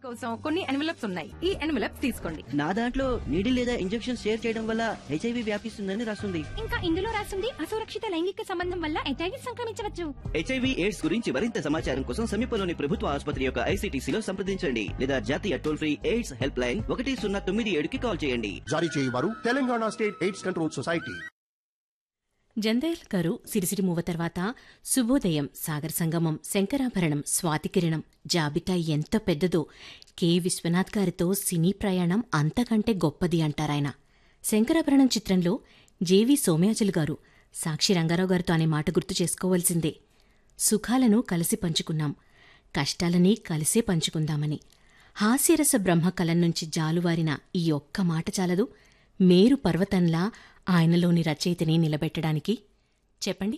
మీకోసం కొన్ని ఎన్వలప్స్ ఉన్నాయి ఈ ఎన్వలప్స్ తీసుకోండి నా దాంట్లో నీడిల్ లేదా ఇంజెక్షన్ షేర్ చేయడం వల్ల హెచ్ఐవి వ్యాపిస్తుందని రాస్తుంది ఇంకా ఇందులో రాసింది అసురక్షిత లైంగిక సంబంధం వల్ల హెచ్ఐవి సంక్రమించవచ్చు హెచ్ఐవి ఎయిడ్స్ గురించి మరింత సమాచారం కోసం సమీపంలోని ప్రభుత్వ ఆసుపత్రి యొక్క ఐసీటీసీలో సంప్రదించండి లేదా జాతీయ toll free AIDS help line ఒకటి సున్నా తొమ్మిది ఏడుకి కాల్ చేయండి జారీ చేయవారు Telangana state AIDS control society జందేల్ గారు సిరిసిరి మూవ తర్వాత శుభోదయం సాగర సంగమం శంకరాభరణం స్వాతికిరణం జాబితా ఎంత పెద్దదో కె విశ్వనాథ్ గారితో సినీ ప్రయాణం అంతకంటే గొప్పది అంటారాయన శంకరాభరణం చిత్రంలో జేవి సోమయాజులు గారు సాక్షి రంగారావు గారితో అనే మాట గుర్తు చేసుకోవాల్సిందే సుఖాలను కలిసి పంచుకున్నాం కష్టాలని కలిసే పంచుకుందామని హాస్యరస బ్రహ్మ కలం నుంచి జాలువారిన ఈ ఒక్క మాట చాలదు మేరు పర్వతంలా ఆయనలోని రచయితని నిలబెట్టడానికి చెప్పండి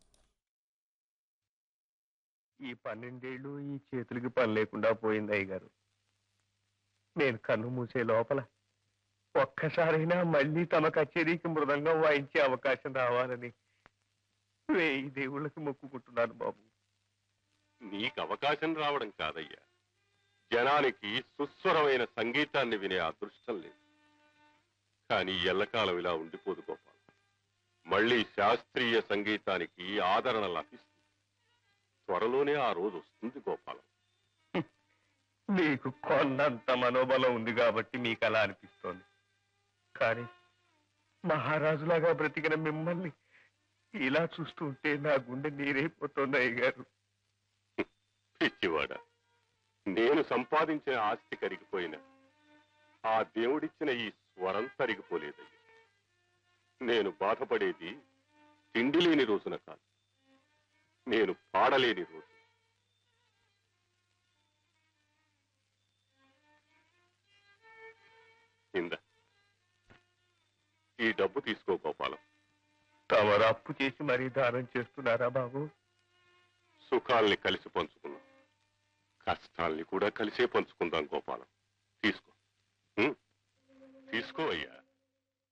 ఈ పన్నెండేళ్లు ఈ చేతులకి పని లేకుండా పోయింది అయ్యగారు నేను కన్ను మూసే లోపల ఒక్కసారైనా మళ్ళీ తమ కచేరీకి మృదంగం వాయించే అవకాశం రావాలని వేయి దేవుళ్ళకి మొక్కుకుంటున్నాను బాబు నీకు అవకాశం రావడం కాదయ్యా జనానికి సుస్వరమైన సంగీతాన్ని వినే అదృష్టం లేదు కానీ ఎల్లకాలం ఇలా ఉండిపోదు గోపాల్ మళ్ళీ శాస్త్రీయ సంగీతానికి ఆదరణ లభిస్తుంది త్వరలోనే ఆ రోజు వస్తుంది గోపాలం మీకు కొన్నంత మనోబలం ఉంది కాబట్టి మీకు అలా అనిపిస్తోంది కానీ మహారాజులాగా బ్రతికిన మిమ్మల్ని ఇలా చూస్తూ ఉంటే నా గుండె నీరైపోతుంది అయ్యగారు పిచ్చివాడ నేను సంపాదించిన ఆస్తి కరిగిపోయినా ఆ దేవుడిచ్చిన ఈ స్వరం తరిగిపోలేదయ్యా నేను బాధపడేది తిండి లేని రోజున కాదు నేను పాడలేని రోజు ఇంద ఈ డబ్బు తీసుకో గోపాలం తమరు అప్పు చేసి మరీ దానం చేస్తున్నారా బాబు సుఖాల్ని కలిసి పంచుకున్నాం కష్టాల్ని కూడా కలిసే పంచుకుందాం గోపాలం తీసుకో ఉం? తీసుకో అయ్యా